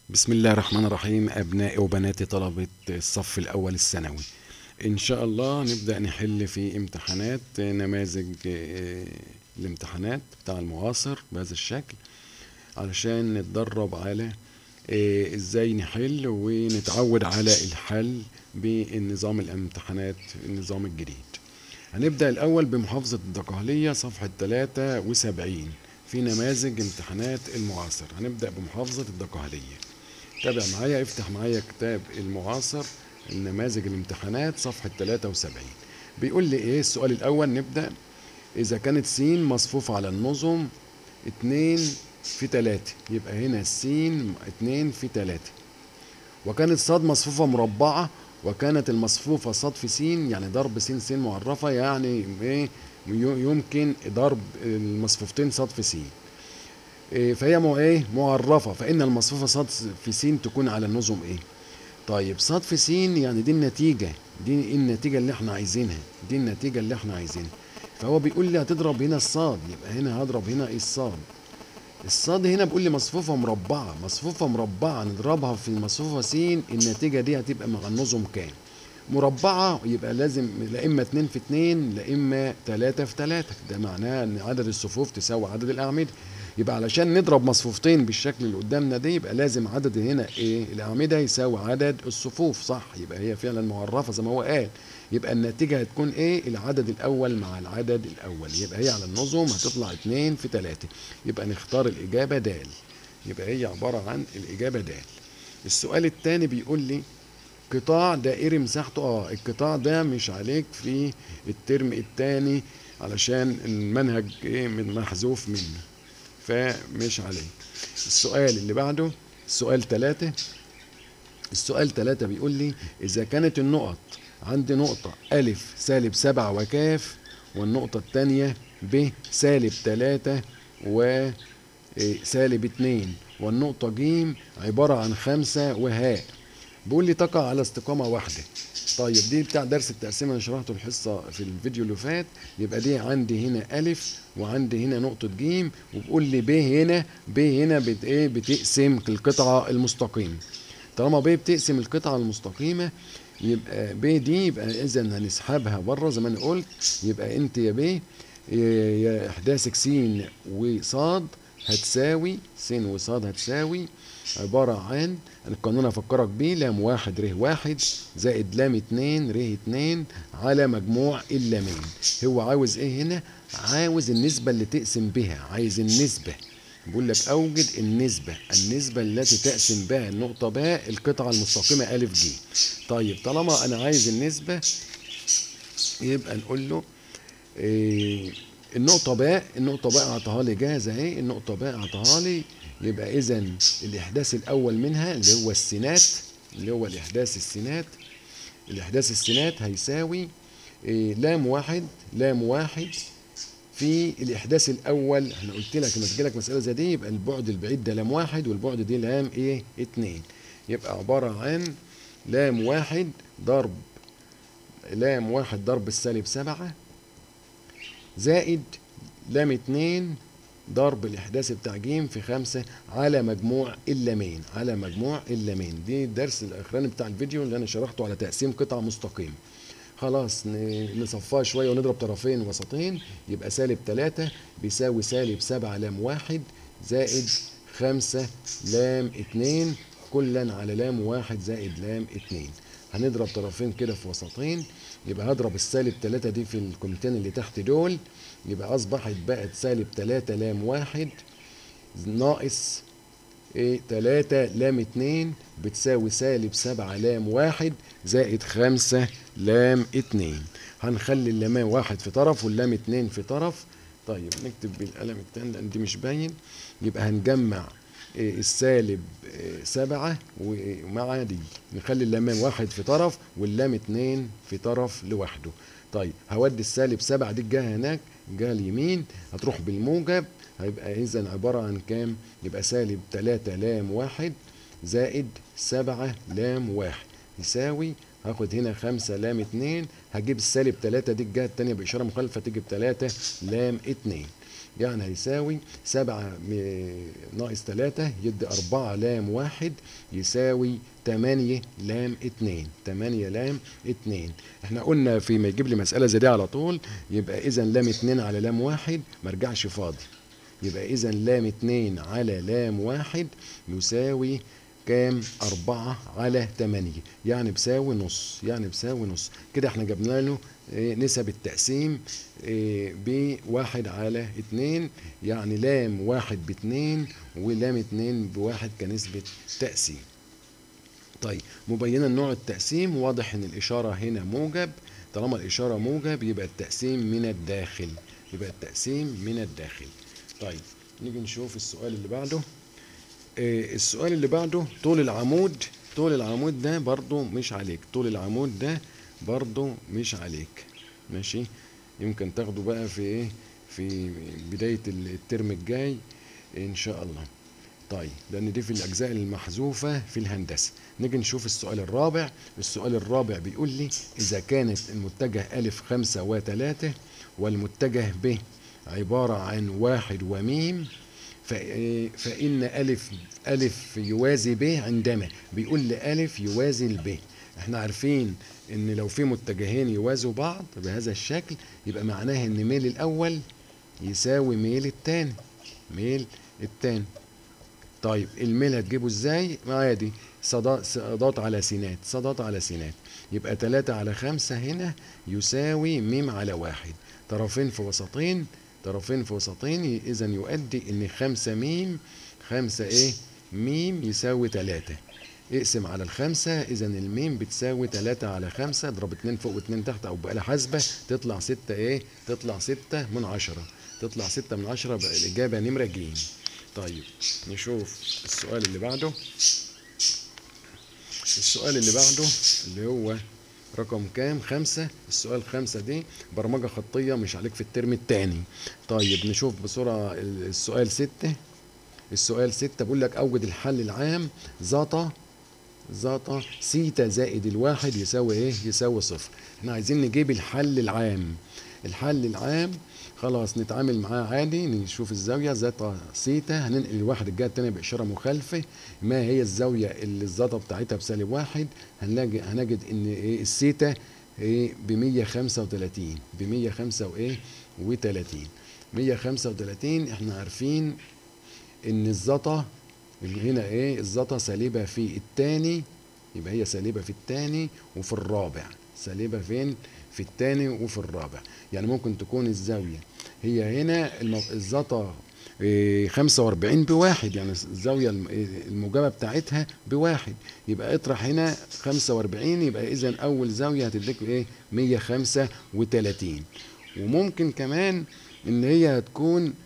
بسم الله الرحمن الرحيم أبنائي وبناتي طلبة الصف الأول الثانوي إن شاء الله نبدأ نحل في امتحانات نماذج آه، الامتحانات بتاع المعاصر بهذا الشكل علشان نتدرب على آه، إزاي نحل ونتعود على الحل بنظام الامتحانات النظام الجديد هنبدأ الأول بمحافظة الدقهلية صفحة 73 في نماذج امتحانات المعاصر هنبدأ بمحافظة الدقهلية تابع معايا افتح معايا كتاب المعاصر النماذج الامتحانات صفحة 73 بيقول لي ايه السؤال الأول نبدأ إذا كانت س مصفوفة على النظم 2 في 3 يبقى هنا س 2 في 3 وكانت ص مصفوفة مربعة وكانت المصفوفة ص في س يعني ضرب س س معرفة يعني ايه يمكن ضرب المصفوفتين ص في س إيه، فهي مو ايه معرفة فإن المصفوفة ص في س تكون على النظم ايه طيب ص في س يعني دي النتيجة دي النتيجة اللي احنا عايزينها دي النتيجة اللي احنا عايزينها فهو بيقول لي هتضرب هنا الصاد يبقى هنا هضرب هنا ايه الصاد الصاد هنا بيقول لي مصفوفة مربعة مصفوفة مربعة نضربها في المصفوفة س النتيجة دي هتبقى مع النظم كام مربعة يبقى لازم لا إما 2 في 2 لا إما 3 في 3 ده معناه إن عدد الصفوف تساوي عدد الأعمدة يبقى علشان نضرب مصفوفتين بالشكل اللي قدامنا ده يبقى لازم عدد هنا ايه الاعمده يساوي عدد الصفوف صح يبقى هي فعلا معرفه زي ما هو قال يبقى النتيجه هتكون ايه العدد الاول مع العدد الاول يبقى هي على النظم هتطلع 2 في 3 يبقى نختار الاجابه د يبقى هي عباره عن الاجابه د السؤال الثاني بيقول لي قطاع دائري مساحته اه القطاع ده مش عليك في الترم الثاني علشان المنهج ايه من محذوف منه فمش عليه السؤال اللي بعده السؤال ثلاثة السؤال ثلاثة بيقول لي إذا كانت النقط عندي نقطة ألف سالب سبعة وكاف والنقطة الثانية ب سالب ثلاثة وسالب اتنين والنقطة ج عبارة عن خمسة وهاء بيقول لي تقع على استقامة واحدة طيب دي بتاع درس التقسيم انا شرحته الحصه في الفيديو اللي فات يبقى دي عندي هنا الف وعندي هنا نقطه ج وبقول لي ب هنا ب هنا بت ايه بتقسم القطعه المستقيمه طالما ب بتقسم القطعه المستقيمه يبقى ب دي يبقى اذا هنسحبها بره زي ما انا قلت يبقى انت يا ب يا احداثك س وصاد هتساوي س وصاد هتساوي عبارة عن القانون هفكرك بيه لام واحد ر واحد زائد لام اتنين ر اتنين على مجموع اللامين هو عاوز ايه هنا؟ عاوز النسبة اللي تقسم بها عايز النسبة بيقول لك اوجد النسبة النسبة التي تقسم بها النقطة باء القطعة المستقيمة ألف ج طيب طالما أنا عايز النسبة يبقى نقول له إيه النقطة باء النقطة باء اعطاها لي جاهزة اهي النقطة باء اعطاها لي يبقى إذا الإحداث الأول منها اللي هو السينات اللي هو الإحداث السينات الإحداث السينات هيساوي إيه لام واحد لام واحد في الإحداث الأول احنا قلت لك لما تجيلك مسألة زي دي يبقى البعد البعيد ده لام واحد والبعد دي لام إيه اتنين يبقى عبارة عن لام واحد ضرب لام واحد ضرب السالب سبعة زائد لام اتنين ضرب الإحداث بتاع ج في خمسة على مجموع اللامين على مجموع اللامين دي الدرس الأخراني بتاع الفيديو اللي أنا شرحته على تقسيم قطع مستقيم خلاص نصفها شوية ونضرب طرفين وسطين يبقى سالب تلاتة بيساوي سالب سبعة لام واحد زائد خمسة لام اتنين كلا على لام واحد زائد لام اتنين هنضرب طرفين كده في وسطين يبقى هضرب السالب تلاتة دي في القيمتين اللي تحت دول يبقى أصبحت بقت سالب تلاتة لام واحد ناقص ايه تلاتة لام اتنين بتساوي سالب سبعة لام واحد زائد خمسة لام اتنين هنخلي اللام واحد في طرف واللام اتنين في طرف طيب نكتب بالقلم التاني لأن دي مش باين يبقى هنجمع إيه السالب إيه سبعة ومع دي نخلي اللام واحد في طرف واللام اتنين في طرف لوحده طيب هودي السالب سبعة دي الجهة هناك الجهة اليمين هتروح بالموجب هيبقى إذا عبارة عن كام؟ يبقى سالب تلاتة لام واحد زائد سبعة لام واحد يساوي هاخد هنا خمسة لام اتنين هجيب السالب تلاتة دي الجهة التانية بإشارة مخالفة تيجي بتلاتة لام اتنين يعني هيساوي سبعة م- ناقص تلاتة يدي أربعة لام واحد يساوي تمانية لام اتنين تمانية لام اتنين احنا قلنا في ما يجيب لي مسألة زي دي على طول يبقى إذا لام اتنين على لام واحد مرجعش فاضي يبقى إذا لام اتنين على لام واحد يساوي كام أربعة على تمانية يعني بساوي نص يعني بساوي نص كده احنا جبنا له إيه، نسب التقسيم إيه، بواحد على اتنين يعني لام واحد باتنين ولام اتنين بواحد كنسبة تقسيم طيب مبينا نوع التقسيم واضح ان الاشاره هنا موجب طالما الاشاره موجب يبقى التقسيم من الداخل يبقى التقسيم من الداخل طيب نيجي نشوف السؤال اللي بعده آه، السؤال اللي بعده طول العمود طول العمود ده برضو مش عليك طول العمود ده برضو مش عليك ماشي يمكن تاخده بقى في ايه في بداية الترم الجاي ان شاء الله طيب لان دي في الاجزاء المحذوفة في الهندسة نيجي نشوف السؤال الرابع السؤال الرابع بيقول لي اذا كانت المتجه الف خمسة وتلاتة والمتجه ب عبارة عن واحد وميم ف- فإن ألف ألف يوازي ب عندما بيقول لي ألف يوازي الب احنا عارفين ان لو في متجهين يوازوا بعض بهذا الشكل يبقى معناه ان ميل الاول يساوي ميل التاني ميل التاني طيب الميل هتجيبه ازاي عادي صدا- صادات على سينات صادات على سينات يبقى تلاتة على خمسة هنا يساوي ميم على واحد طرفين في وسطين طرفين في وسطين اذا يؤدي ان خمسة ميم خمسة ايه ميم يساوي تلاتة اقسم على الخمسة اذا الميم بتساوي تلاتة على خمسة اضرب اتنين فوق واتنين تحت او بآلة حاسبة تطلع ستة ايه تطلع ستة من عشرة تطلع ستة من عشرة بقى الاجابة نمرة ج طيب نشوف السؤال اللي بعده السؤال اللي بعده اللي هو رقم كام خمسة السؤال خمسة دي برمجة خطية مش عليك في الترم التاني طيب نشوف بسرعة السؤال ستة السؤال ستة بيقول لك أوجد الحل العام زاتا زاتا سيتا زائد الواحد يساوي ايه يساوي صفر احنا عايزين نجيب الحل العام الحل العام خلاص نتعامل معاه عادي نشوف الزاوية زاتا سيتا هننقل الواحد الجهة التانية بإشارة مخالفة ما هي الزاوية اللي الزاتا بتاعتها بسالب واحد هنلاقي هنجد إن إيه السيتا إيه ب 135 ب 105 وإيه و30 135 إحنا عارفين إن الزاتا اللي هنا إيه الزاتا سالبة في التاني يبقى هي سالبة في التاني وفي الرابع سالبة فين في التاني وفي الرابع يعني ممكن تكون الزاوية هي هنا الم- الزاتا إيه، 45 بواحد يعني الزاوية الم- إيه، الموجبة بتاعتها بواحد يبقى اطرح هنا 45 يبقى إذا أول زاوية هتديك إيه 135 وممكن كمان إن هي هتكون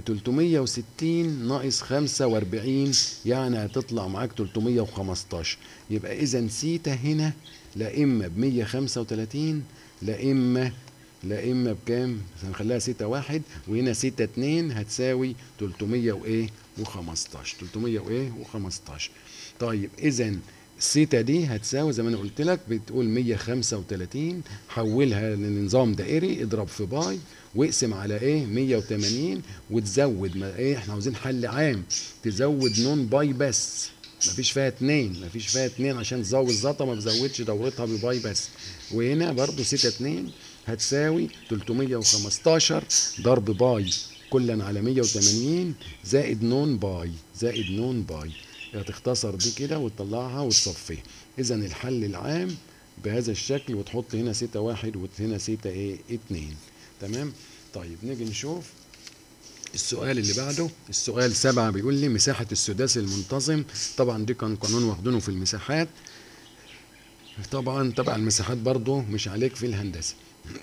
360 ناقص 45 يعني هتطلع معاك 315 يبقى إذا سيتا هنا لا إما ب 135 لا إما لا إما بكام؟ هنخليها سيتا واحد وهنا سيتا اتنين هتساوي 300 وإيه؟ و15 300 وإيه؟ و15 طيب إذا السيتا دي هتساوي زي ما انا قلت لك بتقول 135 حولها لنظام دائري اضرب في باي واقسم على ايه 180 وتزود ما ايه احنا عاوزين حل عام تزود نون باي بس مفيش فيها اتنين مفيش فيها اتنين عشان تزود زطة ما بزودش دورتها بباي بس وهنا برضو سيتا اتنين هتساوي 315 ضرب باي كلا على 180 زائد نون باي زائد نون باي هتختصر دي كده وتطلعها وتصفيها اذا الحل العام بهذا الشكل وتحط هنا سيتا واحد وهنا سيتا ايه اتنين تمام طيب نيجي نشوف السؤال اللي بعده السؤال سبعة بيقول لي مساحة السداسي المنتظم طبعا دي كان قانون واخدينه في المساحات طبعا تبع المساحات برضو مش عليك في الهندسة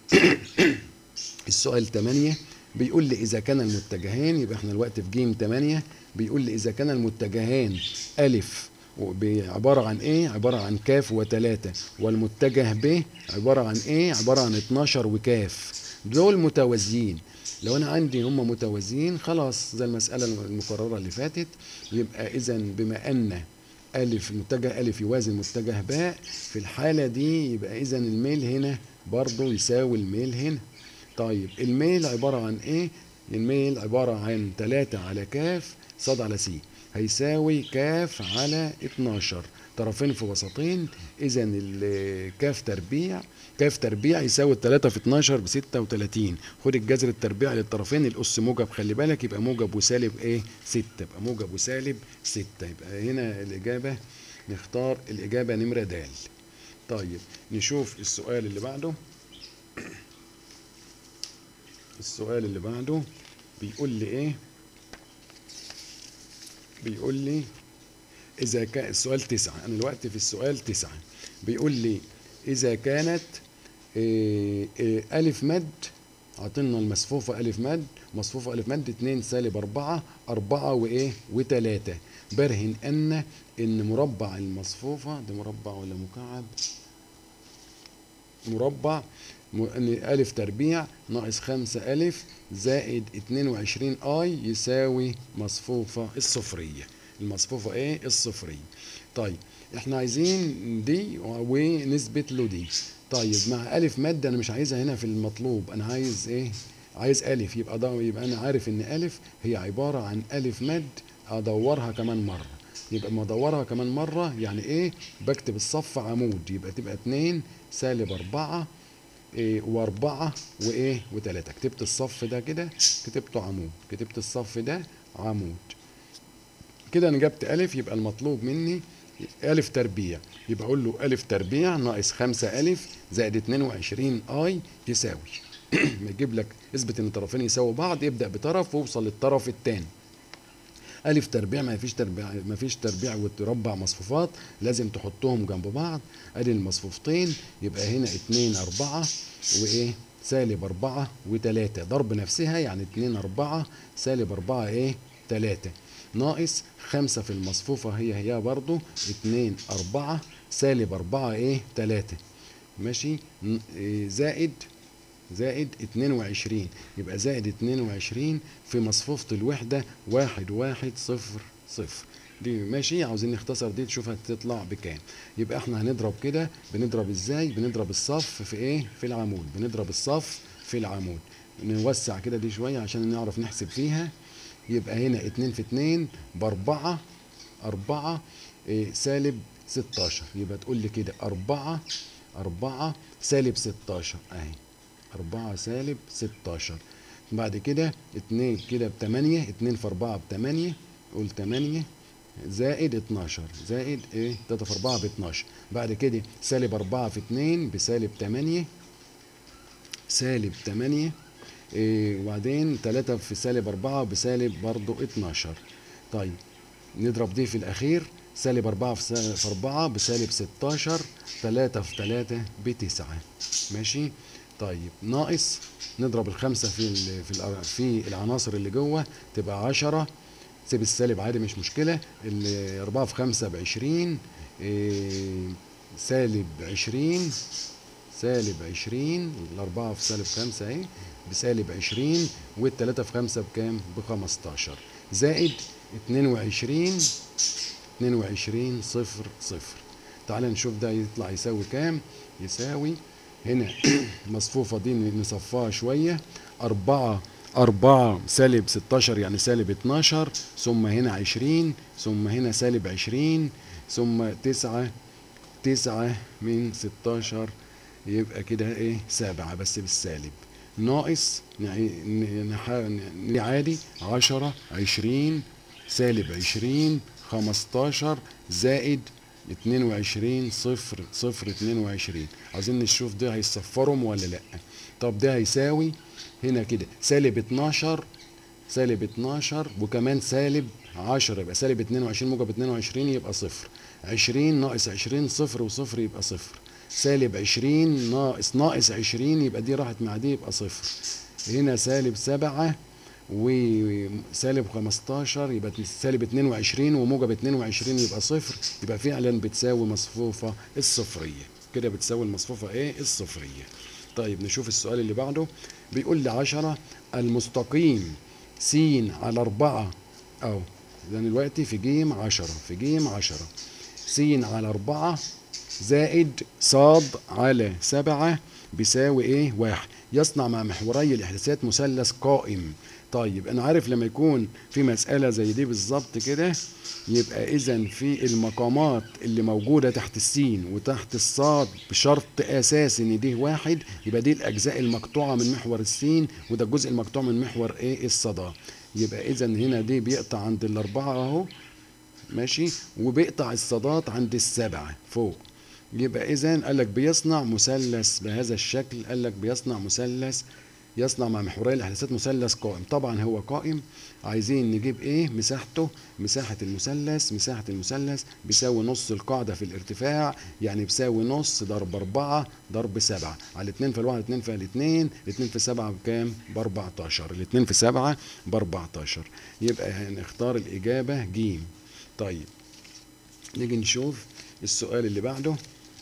السؤال 8 بيقول لي إذا كان المتجهين يبقى احنا الوقت في جيم 8 بيقول لي إذا كان المتجهان ألف وب- عبارة عن إيه؟ عبارة عن كاف وتلاتة والمتجه ب عبارة عن إيه؟ عبارة عن 12 وكاف دول متوازيين لو أنا عندي هم متوازيين خلاص زي المسألة المقررة اللي فاتت يبقى إذا بما أن ألف المتجه ألف يوازي المتجه باء في الحالة دي يبقى إذا الميل هنا برضه يساوي الميل هنا طيب الميل عبارة عن إيه؟ الميل عبارة عن 3 على كاف صاد على سي هيساوي كاف على 12 طرفين في وسطين اذا الكاف تربيع كاف تربيع يساوي 3 في 12 ب 36 خد الجذر التربيع للطرفين الاس موجب خلي بالك يبقى موجب وسالب ايه 6 يبقى موجب وسالب 6 يبقى هنا الاجابه نختار الاجابه نمره د طيب نشوف السؤال اللي بعده السؤال اللي بعده بيقول لي ايه بيقول لي إذا كان السؤال تسعة أنا دلوقتي في السؤال تسعة بيقول لي إذا كانت إيه إيه ألف مد عطلنا المصفوفة ألف مد مصفوفة ألف مد اتنين سالب أربعة أربعة وإيه وتلاتة برهن أن إن مربع المصفوفة ده مربع ولا مكعب مربع م- ان ألف تربيع ناقص خمسة ألف زائد اتنين وعشرين آي يساوي مصفوفة الصفرية المصفوفة ايه الصفرية طيب احنا عايزين دي ونثبت له دي طيب مع ألف مادة أنا مش عايزها هنا في المطلوب أنا عايز ايه عايز ألف يبقى ده يبقى أنا عارف إن ألف هي عبارة عن ألف مد أدورها كمان مرة يبقى ما ادورها كمان مرة يعني ايه بكتب الصف عمود يبقى تبقى اتنين سالب أربعة إيه وأربعة وإيه وتلاتة كتبت الصف ده كده كتبته عمود كتبت الصف ده عمود كده أنا جبت ألف يبقى المطلوب مني ألف تربيع يبقى أقول له ألف تربيع ناقص خمسة ألف زائد اتنين وعشرين آي يساوي ما يجيب لك اثبت إن الطرفين يساووا بعض يبدأ بطرف ووصل للطرف التاني ألف تربيع ما فيش تربيع ما فيش تربيع وتربع مصفوفات لازم تحطهم جنب بعض ادي المصفوفتين يبقى هنا اتنين أربعة وإيه سالب أربعة وتلاتة ضرب نفسها يعني اتنين أربعة سالب أربعة إيه تلاتة ناقص خمسة في المصفوفة هي هي برضو اتنين أربعة سالب أربعة إيه تلاتة ماشي ن- إيه زائد زائد 22 يبقى زائد 22 في مصفوفة الوحدة واحد واحد صفر صفر دي ماشي عاوزين نختصر دي تشوف هتطلع بكام يبقى احنا هنضرب كده بنضرب ازاي بنضرب الصف في ايه في العمود بنضرب الصف في العمود نوسع كده دي شوية عشان نعرف نحسب فيها يبقى هنا اتنين في اتنين باربعة أربعة إيه سالب ستاشر يبقى تقول لي كده أربعة أربعة سالب ستاشر أهي أربعة سالب ستاشر بعد كده اتنين كده بتمانية اتنين في أربعة بتمانية قول تمانية زائد اتناشر زائد ايه تلاتة في أربعة باتناشر بعد كده سالب أربعة في اتنين بسالب تمانية سالب تمانية إيه وبعدين تلاتة في سالب أربعة بسالب برضو اتناشر طيب نضرب دي في الأخير سالب أربعة في سالب في أربعة بسالب ستاشر تلاتة في تلاتة بتسعة ماشي طيب ناقص نضرب الخمسة في ال في ال في العناصر اللي جوه تبقى عشرة سيب السالب عادي مش مشكلة الأربعة في خمسة بعشرين إيه سالب عشرين سالب عشرين الأربعة في سالب خمسة أهي بسالب عشرين والتلاتة في خمسة بكام؟ بخمستاشر زائد اتنين وعشرين اتنين وعشرين صفر صفر تعال نشوف ده يطلع يساوي كام يساوي هنا المصفوفة دي نصفاها شوية أربعة أربعة سالب ستاشر يعني سالب اتناشر ثم هنا عشرين ثم هنا سالب عشرين ثم تسعة تسعة من ستاشر يبقى كده ايه سبعة بس بالسالب ناقص نعي- ن- نح- ن- عادي عشرة عشرين سالب عشرين خمستاشر زائد اتنين وعشرين صفر صفر اتنين وعشرين عايزين نشوف ده هيصفرهم ولا لأ طب ده هيساوي هنا كده سالب اتناشر سالب 12 وكمان سالب 10 يبقى سالب 22 موجب 22 يبقى صفر 20 ناقص 20 صفر وصفر يبقى صفر سالب 20 ناقص ناقص 20 يبقى دي راحت مع دي يبقى صفر هنا سالب 7 وسالب 15 يبقى سالب 22 وموجب 22 يبقى صفر يبقى فعلا بتساوي مصفوفة الصفرية كده بتساوي المصفوفة ايه الصفرية طيب نشوف السؤال اللي بعده بيقول لي 10 المستقيم س على أربعة أو إذا دلوقتي في جيم عشرة في جيم عشرة س على أربعة زائد صاد على سبعة بيساوي إيه واحد يصنع مع محوري الإحداثات مثلث قائم طيب انا عارف لما يكون في مسألة زي دي بالظبط كده يبقى اذا في المقامات اللي موجودة تحت السين وتحت الصاد بشرط اساسي ان دي واحد يبقى دي الاجزاء المقطوعة من محور السين وده الجزء المقطوع من محور ايه الصدى يبقى اذا هنا دي بيقطع عند الاربعة اهو ماشي وبيقطع الصادات عند السبعة فوق يبقى اذا قال لك بيصنع مثلث بهذا الشكل قال لك بيصنع مثلث يصنع مع محوري الاحداثات مثلث قائم طبعا هو قائم عايزين نجيب ايه مساحته مساحة المثلث مساحة المثلث بيساوي نص القاعدة في الارتفاع يعني بيساوي نص ضرب أربعة ضرب سبعة على اتنين في الواحد اتنين في الاتنين اتنين في سبعة بكام بأربعتاشر الاتنين في سبعة بأربعتاشر يبقى هنختار الإجابة جيم طيب نيجي نشوف السؤال اللي بعده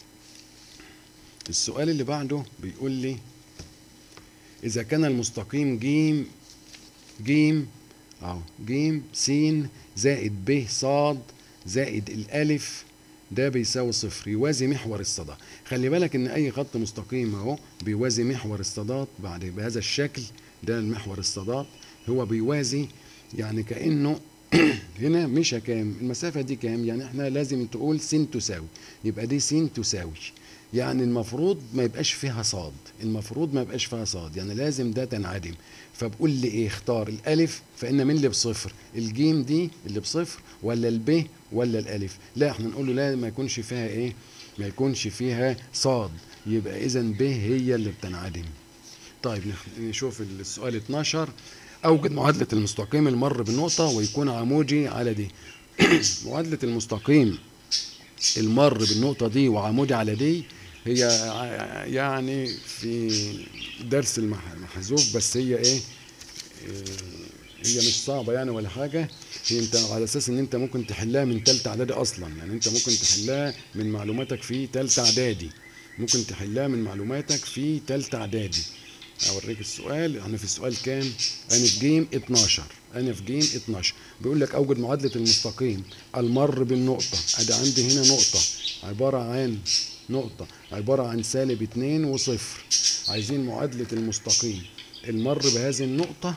السؤال اللي بعده بيقول لي إذا كان المستقيم جيم جيم أهو جيم س زائد ب صاد زائد الألف ده بيساوي صفر يوازي محور الصدى خلي بالك إن أي خط مستقيم أهو بيوازي محور الصادات بعد بهذا الشكل ده المحور الصادات هو بيوازي يعني كأنه هنا مش كام المسافة دي كام يعني احنا لازم تقول س تساوي يبقى دي س تساوي يعني المفروض ما يبقاش فيها صاد المفروض ما يبقاش فيها صاد يعني لازم ده تنعدم فبقول لي ايه اختار الالف فان مين اللي بصفر الجيم دي اللي بصفر ولا الب ولا الالف لا احنا نقول له لا ما يكونش فيها ايه ما يكونش فيها صاد يبقى اذا ب هي اللي بتنعدم طيب نشوف السؤال 12 اوجد معادله المستقيم المر بالنقطه ويكون عمودي على دي معادله المستقيم المر بالنقطه دي وعمودي على دي هي يعني في درس المحذوف بس هي ايه هي مش صعبة يعني ولا حاجة هي انت على اساس ان انت ممكن تحلها من تالتة اعدادي اصلا يعني انت ممكن تحلها من معلوماتك في تالتة اعدادي ممكن تحلها من معلوماتك في تالتة اعدادي اوريك السؤال احنا في السؤال كام انا في جيم 12 انا في جيم 12 بيقول لك اوجد معادله المستقيم المر بالنقطه ادي عندي هنا نقطه عباره عن نقطه عباره عن سالب 2 وصفر عايزين معادله المستقيم المر بهذه النقطه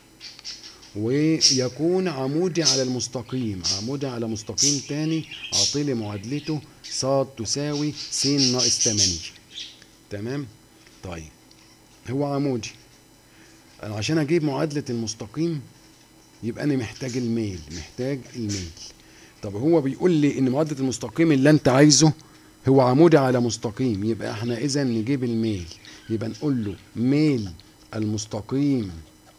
ويكون عمودي على المستقيم عمودي على مستقيم تاني اعطيلي معادلته ص تساوي س ناقص 8 تمام طيب هو عمودي انا عشان اجيب معادله المستقيم يبقى انا محتاج الميل محتاج الميل طب هو بيقول لي ان معادله المستقيم اللي انت عايزه هو عمودي على مستقيم يبقى احنا اذا نجيب الميل يبقى نقول له ميل المستقيم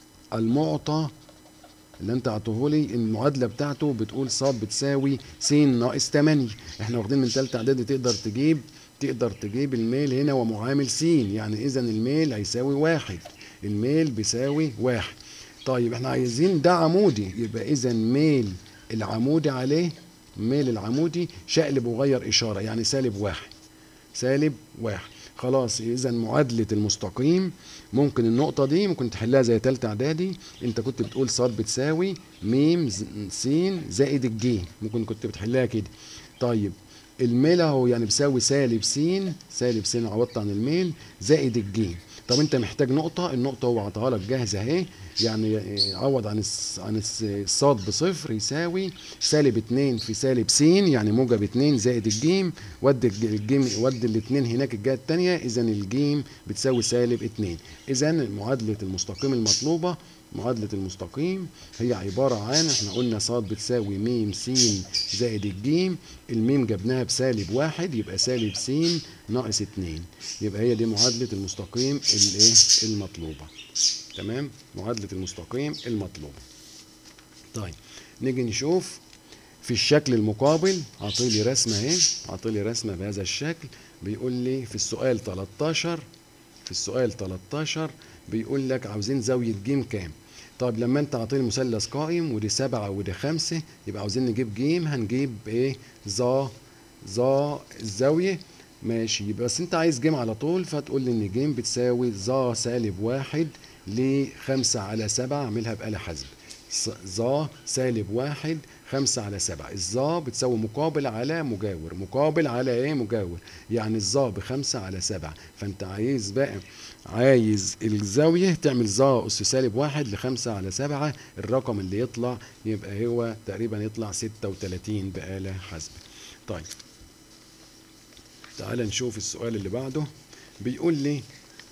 المعطى اللي انت عطوهولي المعادله بتاعته بتقول ص بتساوي س ناقص 8 احنا واخدين من ثالثه اعدادي تقدر تجيب تقدر تجيب الميل هنا ومعامل س يعني اذا الميل هيساوي واحد الميل بيساوي واحد طيب احنا عايزين ده عمودي يبقى اذا ميل العمودي عليه ميل العمودي شقلب وغير اشاره يعني سالب واحد سالب واحد خلاص اذا معادله المستقيم ممكن النقطه دي ممكن تحلها زي تالتة اعدادي انت كنت بتقول ص بتساوي م س زائد الج ممكن كنت بتحلها كده طيب الميل اهو يعني بيساوي سالب س سالب س عوضت عن الميل زائد الج طب انت محتاج نقطة النقطة هو عطاها لك جاهزة اهي يعني عوض عن الس عن الصاد بصفر يساوي سالب 2 في سالب س يعني موجب 2 زائد الجيم ودي الجيم ودي الاثنين هناك الجهة الثانية اذا الجيم بتساوي سالب 2 اذا معادلة المستقيم المطلوبة معادلة المستقيم هي عبارة عن احنا قلنا ص بتساوي م س زائد الجيم الميم جبناها بسالب واحد يبقى سالب س ناقص اتنين يبقى هي دي معادلة المستقيم الايه المطلوبة تمام معادلة المستقيم المطلوبة طيب نيجي نشوف في الشكل المقابل عطيلي رسمة اهي عطيلي رسمة بهذا الشكل بيقول لي في السؤال 13 في السؤال 13 بيقول لك عاوزين زاوية ج كام طيب لما انت عطيني مثلث قائم ودي سبعة ودي خمسة يبقى عاوزين نجيب ج هنجيب ايه ظا ظا الزاوية ماشي يبقى بس انت عايز ج على طول فتقول لي ان ج بتساوي ظا سالب واحد لخمسة على سبعة اعملها بآلة حاسبة ظا سالب واحد خمسة على سبعة الظا بتساوي مقابل على مجاور مقابل على ايه مجاور يعني الظا بخمسة على سبعة فانت عايز بقى عايز الزاوية تعمل ظا أس سالب واحد لخمسة على سبعة الرقم اللي يطلع يبقى هو تقريبا يطلع ستة وتلاتين بآلة حاسبة طيب تعال نشوف السؤال اللي بعده بيقول لي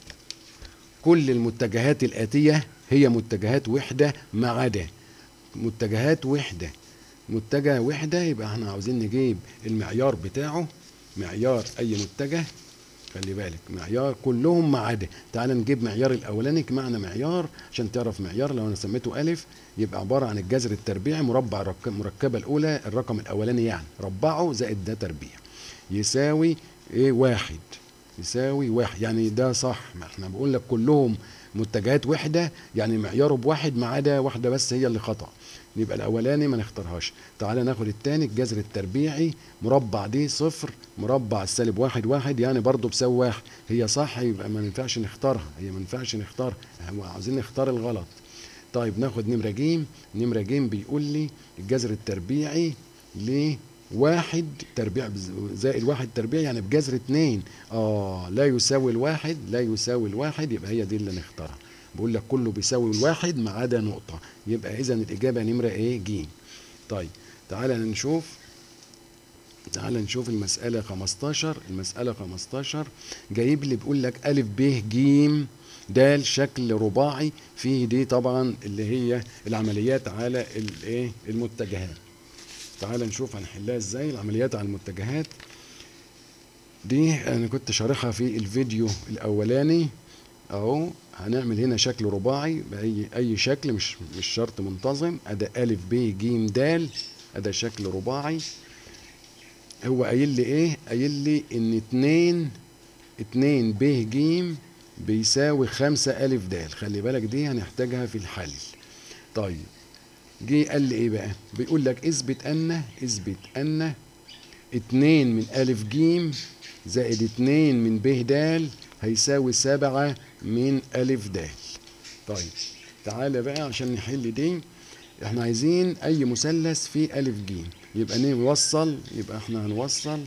كل المتجهات الآتية هي متجهات وحدة ما عدا متجهات وحدة متجه وحدة يبقى احنا عاوزين نجيب المعيار بتاعه معيار أي متجه خلي بالك معيار كلهم ما عدا تعال نجيب معيار الأولاني معنى معيار عشان تعرف معيار لو أنا سميته ألف يبقى عبارة عن الجذر التربيعي مربع الرك- المركبة الأولى الرقم الأولاني يعني ربعه زائد ده تربيع يساوي ايه واحد يساوي واحد يعني ده صح ما احنا بقول لك كلهم متجهات وحده يعني معياره بواحد ما عدا واحده بس هي اللي خطا يبقى الاولاني ما نختارهاش تعالى ناخد التاني الجذر التربيعي مربع دي صفر مربع السالب واحد واحد يعني برضه بيساوي واحد هي صح يبقى ما ينفعش نختارها هي ما ينفعش نختارها هو عاوزين نختار الغلط طيب ناخد نمرة جيم نمرة جيم بيقول لي الجذر التربيعي لواحد تربيع بز- زائد واحد تربيع يعني بجذر اتنين اه لا يساوي الواحد لا يساوي الواحد يبقى هي دي اللي نختارها بقول لك كله بيساوي الواحد ما عدا نقطة يبقى إذا الإجابة نمرة إيه جيم طيب تعالى نشوف تعال نشوف المسألة 15 المسألة 15 جايب لي بيقول لك ألف ب ج د شكل رباعي فيه دي طبعا اللي هي العمليات على الايه المتجهات تعال نشوف هنحلها ازاي العمليات على المتجهات دي انا كنت شارحها في الفيديو الاولاني اهو هنعمل هنا شكل رباعي باي اي شكل مش مش شرط منتظم ادي الف ب ج د ادي شكل رباعي هو قايل لي ايه قايل لي ان اتنين اتنين ب ج بيساوي خمسة ألف د خلي بالك دي هنحتاجها في الحل طيب جه قال لي ايه بقى بيقول لك اثبت ان اثبت ان اتنين من ألف ج زائد اتنين من ب د هيساوي سبعة من ألف د طيب تعالى بقى عشان نحل دي احنا عايزين اي مثلث فيه ألف ج يبقى نوصل يبقى احنا هنوصل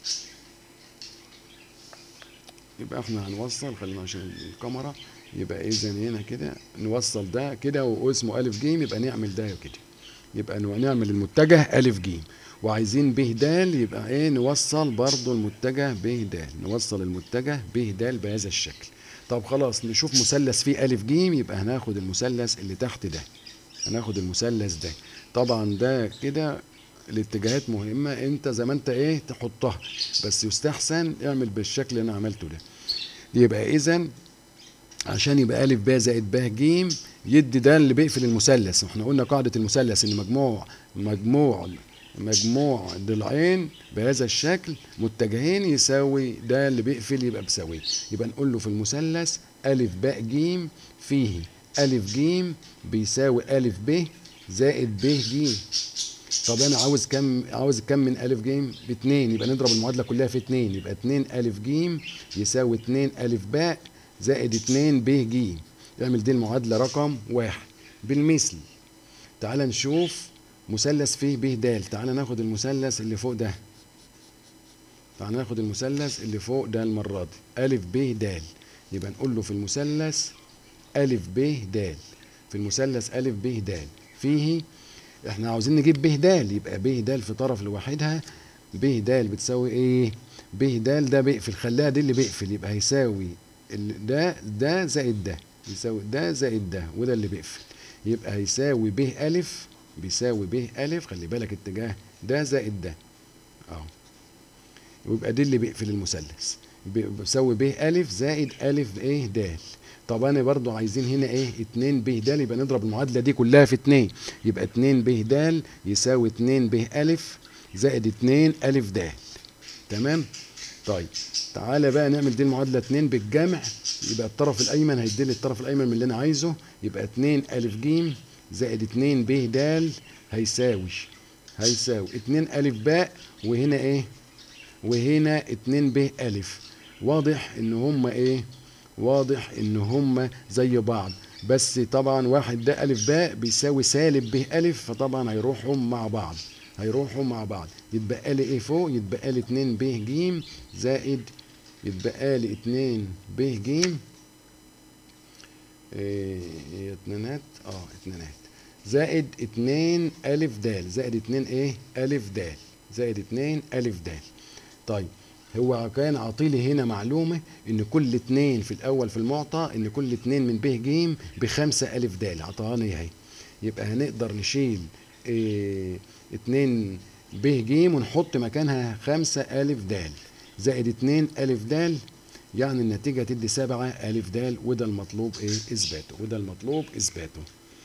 يبقى احنا هنوصل خلينا عشان الكاميرا يبقى اذا هنا كده نوصل ده كده واسمه ألف ج يبقى نعمل ده كده يبقى نو- نعمل المتجه ألف ج وعايزين ب د يبقى ايه نوصل برضو المتجه ب د نوصل المتجه ب د بهذا الشكل طب خلاص نشوف مثلث فيه ألف ج يبقى هناخد المثلث اللي تحت ده هناخد المثلث ده طبعا ده كده الاتجاهات مهمة انت زي ما انت ايه تحطها بس يستحسن اعمل بالشكل اللي انا عملته ده يبقى اذا عشان يبقى ألف ب زائد ب ج يدي ده اللي بيقفل المثلث احنا قلنا قاعدة المثلث ان مجموع مجموع مجموع ضلعين بهذا الشكل متجهين يساوي ده اللي بيقفل يبقى بيساوي يبقى نقول له في المثلث ألف ب ج فيه ألف ج بيساوي ألف ب زائد ب ج طب انا عاوز كم عاوز كم من الف ج باتنين يبقى نضرب المعادله كلها في اتنين يبقى اتنين الف ج يساوي اتنين الف باء زائد اتنين ب ج اعمل دي المعادله رقم واحد بالمثل تعال نشوف مثلث فيه ب د تعال ناخد المثلث اللي فوق ده تعال ناخد المثلث اللي فوق ده المره دي الف ب د يبقى نقول له في المثلث الف ب د في المثلث الف ب د فيه احنا عاوزين نجيب ب د يبقى ب د في طرف لوحدها ب د بتساوي ايه ب د ده بيقفل خليها دي اللي بيقفل يبقى هيساوي ال- ده ده زائد ده يساوي ده زائد ده وده اللي بيقفل يبقى هيساوي ب الف بيساوي ب الف خلي بالك اتجاه ده زائد ده اهو ويبقى دي اللي بيقفل المثلث ب- بيساوي ب الف زائد الف ايه د طب انا برضو عايزين هنا ايه اتنين ب د يبقى نضرب المعادله دي كلها في اتنين يبقى اتنين ب د يساوي اتنين ب الف زائد اتنين الف د تمام طيب تعالى بقى نعمل دي المعادله اتنين بالجمع يبقى الطرف الايمن هيدي لي الطرف الايمن من اللي انا عايزه يبقى اتنين الف ج زائد اتنين ب د هيساوي هيساوي اتنين الف باء وهنا ايه وهنا اتنين ب الف واضح ان هما ايه واضح ان هما زي بعض بس طبعا واحد ده ألف باء بيساوي سالب ب ألف فطبعا هيروحوا مع بعض هيروحوا مع بعض يتبقى لي ايه فوق يتبقى لي 2 ب ج زائد يتبقى لي 2 ب ج ايه هي اتنينات اه اتنينات زائد 2 ألف د زائد 2 ايه ألف د زائد 2 ألف د طيب هو كان عاطيلي هنا معلومة إن كل اتنين في الأول في المعطى إن كل اتنين من ب ج بخمسة ألف د عطاني اهي يبقى هنقدر نشيل اه اتنين ب ج ونحط مكانها خمسة ألف د زائد اتنين ألف د يعني النتيجة تدي سبعة ألف د وده المطلوب إيه إثباته وده المطلوب إثباته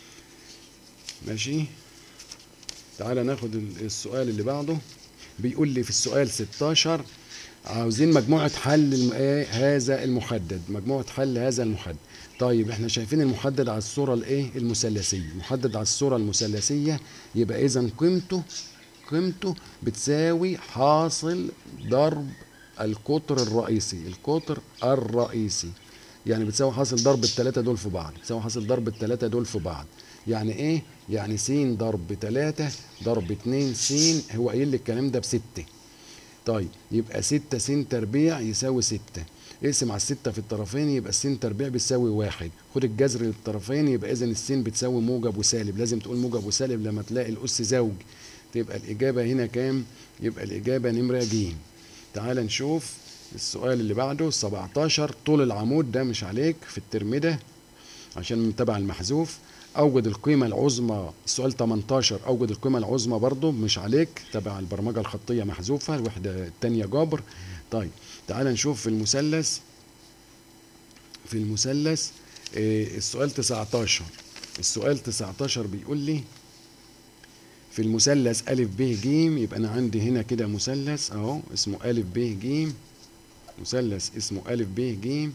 ماشي تعالى ناخد السؤال اللي بعده بيقول لي في السؤال 16 عاوزين مجموعة حل الم- إيه هذا المحدد مجموعة حل هذا المحدد طيب احنا شايفين المحدد على الصورة الايه المثلثية محدد على الصورة المثلثية يبقى اذا قيمته قيمته بتساوي حاصل ضرب القطر الرئيسي القطر الرئيسي يعني بتساوي حاصل ضرب الثلاثة دول في بعض بتساوي حاصل ضرب الثلاثة دول في بعض يعني ايه يعني س ضرب 3 ضرب 2 س هو قايل لي الكلام ده بستة طيب يبقى 6 س تربيع يساوي 6 اقسم على الستة في الطرفين يبقى الس تربيع بتساوي واحد خد الجذر للطرفين يبقى اذا السين بتساوي موجب وسالب لازم تقول موجب وسالب لما تلاقي الاس زوج تبقى الاجابه هنا كام يبقى الاجابه نمره ج تعال نشوف السؤال اللي بعده 17 طول العمود ده مش عليك في الترم ده عشان تبع المحذوف اوجد القيمه العظمى السؤال 18 اوجد القيمه العظمى برضو مش عليك تبع البرمجه الخطيه محذوفه الوحده الثانيه جبر طيب تعال نشوف في المثلث في المثلث آه، السؤال 19 السؤال 19 بيقول لي في المثلث أ ب ج يبقى أنا عندي هنا كده مثلث أهو اسمه أ ب ج مثلث اسمه أ ب ج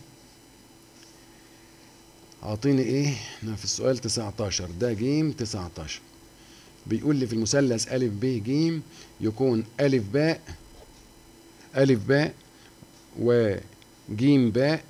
أعطيني إيه؟ احنا في السؤال 19 ده ج 19 بيقول لي في المثلث أ ب ج يكون أ باء أ باء وج باء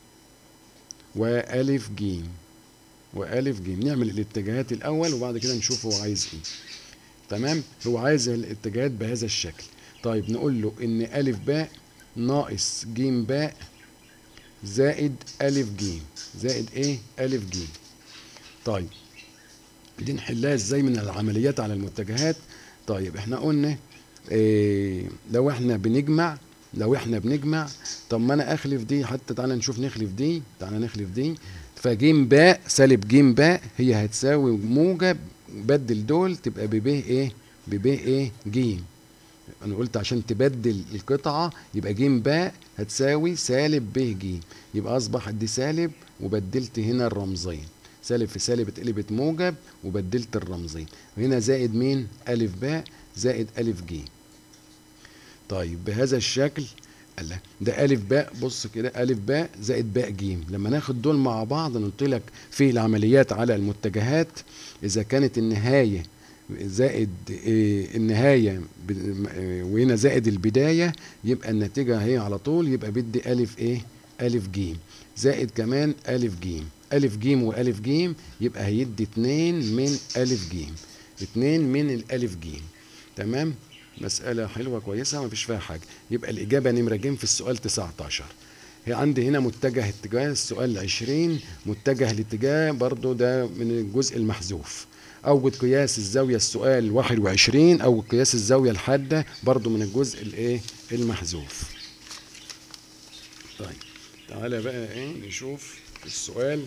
وألف جيم وألف جيم نعمل الاتجاهات الأول وبعد كده نشوف هو عايز إيه تمام هو عايز الاتجاهات بهذا الشكل طيب نقول له إن ألف باء ناقص جيم باء زائد ألف جيم زائد إيه ألف جيم طيب دي نحلها إزاي من العمليات على المتجهات طيب إحنا قلنا إيه لو إحنا بنجمع لو احنا بنجمع طب ما انا اخلف دي حتى تعالى نشوف نخلف دي تعالى نخلف دي فجيم باء سالب جيم باء هي هتساوي موجب بدل دول تبقى بب ايه بب ايه جيم انا قلت عشان تبدل القطعه يبقى جيم باء هتساوي سالب ب جيم يبقى اصبح دي سالب وبدلت هنا الرمزين سالب في سالب اتقلبت موجب وبدلت الرمزين وهنا زائد مين الف باء زائد الف جيم طيب بهذا الشكل الله ده ألف باء بص كده ألف باء زائد باء جيم لما ناخد دول مع بعض قلت لك في العمليات على المتجهات إذا كانت النهاية زائد إيه النهاية ب- إيه وهنا زائد البداية يبقى النتيجة هي على طول يبقى بدي ألف إيه ألف جيم زائد كمان ألف جيم ألف جيم وألف جيم يبقى هيدي اتنين من ألف جيم اتنين من الألف جيم تمام مسألة حلوة كويسة ما فيش فيها حاجة يبقى الإجابة نمرة ج في السؤال 19 هي عندي هنا متجه اتجاه السؤال 20 متجه الاتجاه برضو ده من الجزء المحذوف أوجد قياس الزاوية السؤال 21 أو قياس الزاوية الحادة برضو من الجزء الايه المحذوف طيب تعالى بقى ايه نشوف السؤال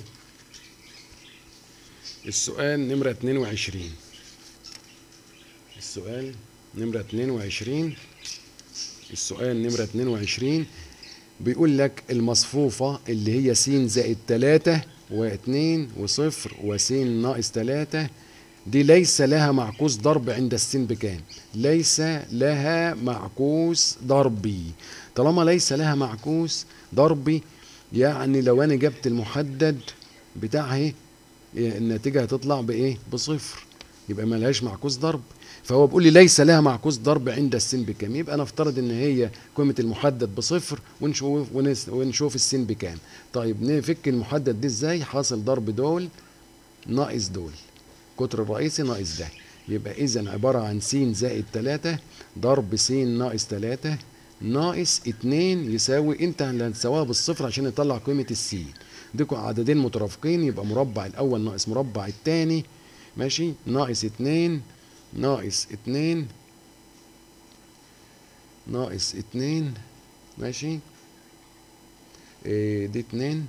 السؤال نمرة 22 السؤال نمرة 22 السؤال نمرة 22 بيقول لك المصفوفة اللي هي س زائد 3 و2 وصفر وس ناقص 3 دي ليس لها معكوس ضرب عند السين بكام ليس لها معكوس ضربي طالما ليس لها معكوس ضربي يعني لو انا جبت المحدد بتاعها النتيجة هتطلع بايه بصفر يبقى ملهاش معكوس ضرب فهو بيقول لي ليس لها معكوس ضرب عند السين بكام يبقى نفترض ان هي قيمه المحدد بصفر ونشوف ونس- ونشوف السين بكام طيب نفك المحدد دي ازاي حاصل ضرب دول ناقص دول قطر الرئيسي ناقص ده يبقى اذا عباره عن س زائد 3 ضرب س ناقص 3 ناقص 2 يساوي انت اللي هتساويها بالصفر عشان يطلع قيمه السين ديكوا عددين مترافقين يبقى مربع الاول ناقص مربع الثاني ماشي ناقص 2 ناقص 2 ناقص 2 ماشي إيه دي 2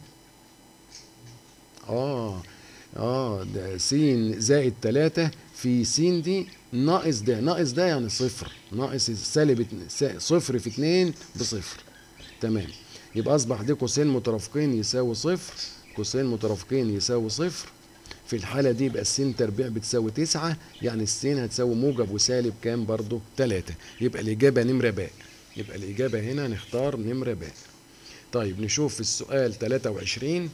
اه اه ده س زائد 3 في س دي ناقص ده ناقص ده يعني صفر ناقص سالب اتن- سا- صفر في 2 بصفر تمام يبقى اصبح دي قوسين مترافقين يساوي صفر قوسين مترافقين يساوي صفر في الحالة دي يبقى السين تربيع بتساوي تسعة يعني السين هتساوي موجب وسالب كام برضو تلاتة يبقى الإجابة نمرة باء يبقى الإجابة هنا نختار نمرة باء طيب نشوف السؤال 23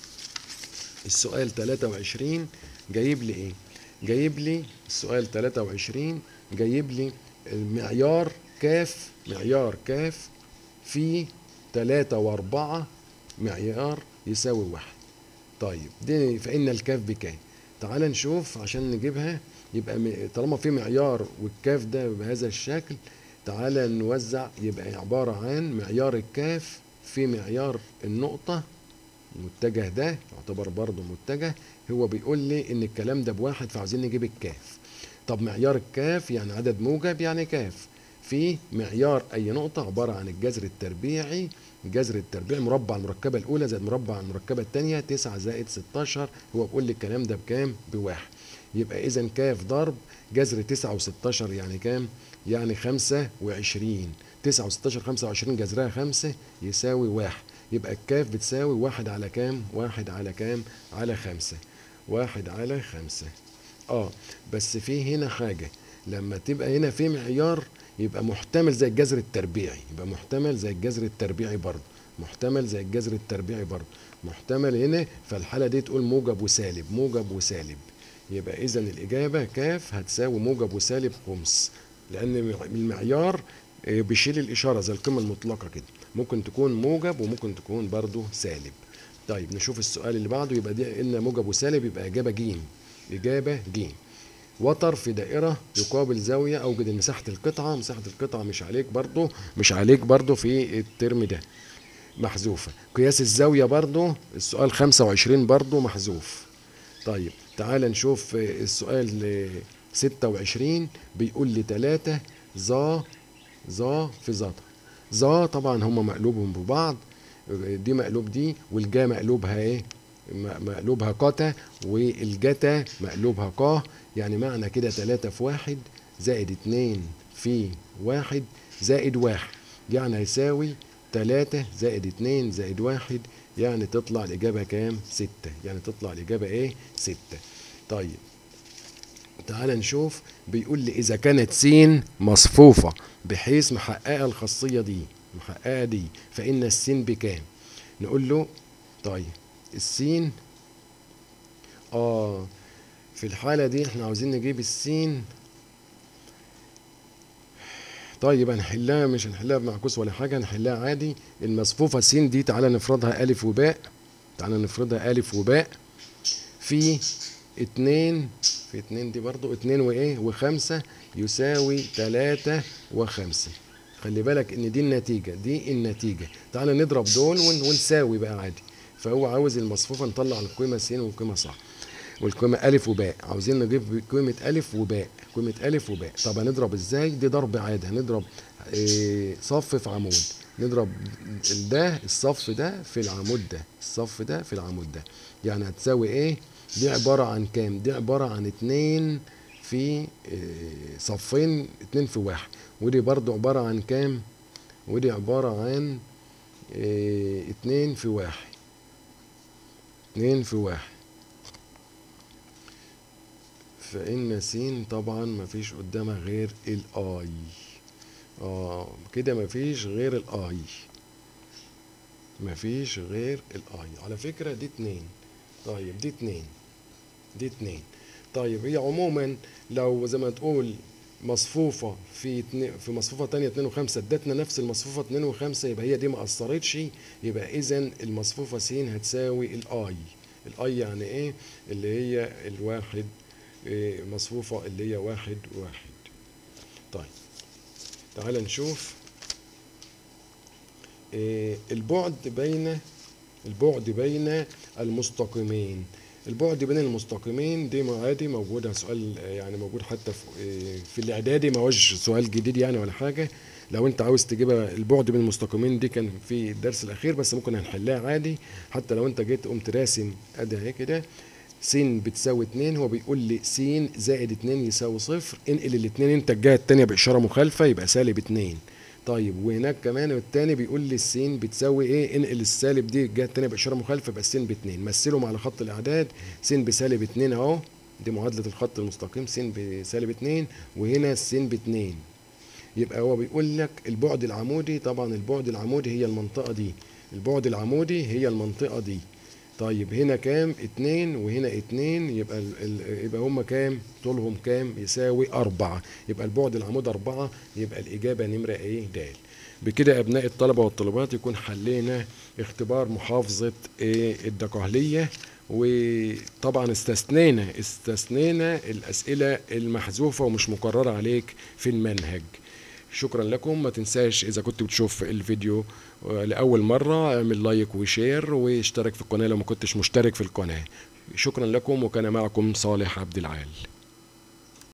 السؤال 23 جايب لي ايه جايب لي السؤال 23 جايب لي المعيار كاف معيار كاف في 3 و4 معيار يساوي واحد طيب دي فإن الكاف بكام تعال نشوف عشان نجيبها يبقى م- طالما في معيار والكاف ده بهذا الشكل تعال نوزع يبقى عبارة عن معيار الكاف في معيار النقطة المتجه ده يعتبر برضه متجه هو بيقول لي ان الكلام ده بواحد فعاوزين نجيب الكاف طب معيار الكاف يعني عدد موجب يعني كاف في معيار اي نقطة عبارة عن الجذر التربيعي الجذر التربيعي مربع المركبة الأولى زائد مربع المركبة الثانية 9 زائد 16 هو بيقول لي الكلام ده بكام؟ بواحد يبقى إذا كاف ضرب جذر 9 و16 يعني كام؟ يعني 25 9 و16 25 جذرها 5 يساوي واحد يبقى الكاف بتساوي واحد على كام؟ واحد على كام؟ على خمسة واحد على خمسة اه بس في هنا حاجة لما تبقى هنا في معيار يبقى محتمل زي الجذر التربيعي يبقى محتمل زي الجذر التربيعي برضه محتمل زي الجذر التربيعي برضه محتمل هنا فالحالة دي تقول موجب وسالب موجب وسالب يبقى إذا الإجابة كاف هتساوي موجب وسالب خمس لأن المعيار آه، بيشيل الإشارة زي القيمة المطلقة كده ممكن تكون موجب وممكن تكون برضه سالب طيب نشوف السؤال اللي بعده يبقى دي إن موجب وسالب يبقى إجابة جيم إجابة جيم وتر في دائرة يقابل زاوية أوجد مساحة القطعة مساحة القطعة مش عليك برضو مش عليك برضو في الترم ده محذوفة قياس الزاوية برضو السؤال 25 برضو محذوف طيب تعال نشوف السؤال 26 بيقول لي 3 ظا ظا في زتا ظا طبعا هم مقلوبهم ببعض دي مقلوب دي والجا مقلوبها ايه م- مقلوبها قتا والجتا مقلوبها قا يعني معنى كده تلاتة في واحد زائد اتنين في واحد زائد واحد يعني هيساوي تلاتة زائد اتنين زائد واحد يعني تطلع الإجابة كام؟ ستة يعني تطلع الإجابة إيه؟ ستة طيب تعال نشوف بيقول لي إذا كانت س مصفوفة بحيث محققة الخاصية دي محققة دي فإن السين بكام؟ نقول له طيب السين اه في الحالة دي احنا عاوزين نجيب السين طيب هنحلها مش هنحلها بمعكوس ولا حاجة هنحلها عادي المصفوفة س دي تعالى نفرضها ألف وباء تعالى نفرضها ألف وباء في اتنين في اتنين دي برضو اتنين وايه وخمسة يساوي تلاتة وخمسة خلي بالك ان دي النتيجة دي النتيجة تعالى نضرب دول ون- ونساوي بقى عادي فهو عاوز المصفوفة نطلع القيمة س والقيمة صح والقيمة ألف وباء عاوزين نجيب قيمة ألف وباء قيمة ألف وباء طب هنضرب ازاي دي ضرب عادي هنضرب إيه صف في عمود نضرب ده الصف ده في العمود ده الصف ده في العمود ده يعني هتساوي ايه دي عبارة عن كام دي عبارة عن اتنين في إيه صفين اتنين في واحد ودي برضو عبارة عن كام ودي عبارة عن إيه اتنين في واحد اتنين في واحد فإن س طبعا مفيش قدامها غير الآي اه كده مفيش غير الآي مفيش غير الآي على فكرة دي اتنين طيب دي اتنين دي اتنين طيب هي عموما لو زي ما تقول مصفوفة في اتنين في مصفوفة تانية اتنين وخمسة ادتنا نفس المصفوفة اتنين وخمسة يبقى هي دي ما أثرتش يبقى إذا المصفوفة س هتساوي الأي الأي يعني إيه؟ اللي هي الواحد إيه، مصفوفة اللي هي واحد واحد طيب تعال نشوف إيه، البعد بين البعد بين المستقيمين البعد بين المستقيمين دي عادي موجودة سؤال يعني موجود حتى في إيه، في الإعدادي ما هوش سؤال جديد يعني ولا حاجة لو أنت عاوز تجيبها البعد بين المستقيمين دي كان في الدرس الأخير بس ممكن هنحلها عادي حتى لو أنت جيت قمت راسم أدي اهي كده س بتساوي 2 هو بيقول لي س زائد 2 يساوي صفر انقل الاثنين انت الجهه الثانيه باشاره مخالفه يبقى سالب 2 طيب وهناك كمان الثاني بيقول لي الس بتساوي ايه انقل السالب دي الجهه الثانيه باشاره مخالفه يبقى س ب 2 مثلهم على خط الاعداد س بسالب 2 اهو دي معادله الخط المستقيم س بسالب 2 وهنا س ب 2 يبقى هو بيقول لك البعد العمودي طبعا البعد العمودي هي المنطقه دي البعد العمودي هي المنطقه دي طيب هنا كام اتنين وهنا اتنين يبقى ال ال يبقى هما كام طولهم كام يساوي أربعة يبقى البعد العمود أربعة يبقى الإجابة نمرة إيه د بكده أبناء الطلبة والطالبات يكون حلينا اختبار محافظة إيه الدقهلية وطبعا استثنينا استثنينا الأسئلة المحذوفة ومش مكررة عليك في المنهج شكرا لكم ما تنساش اذا كنت بتشوف الفيديو لاول مره اعمل لايك وشير واشترك في القناه لو ما كنتش مشترك في القناه شكرا لكم وكان معكم صالح عبد العال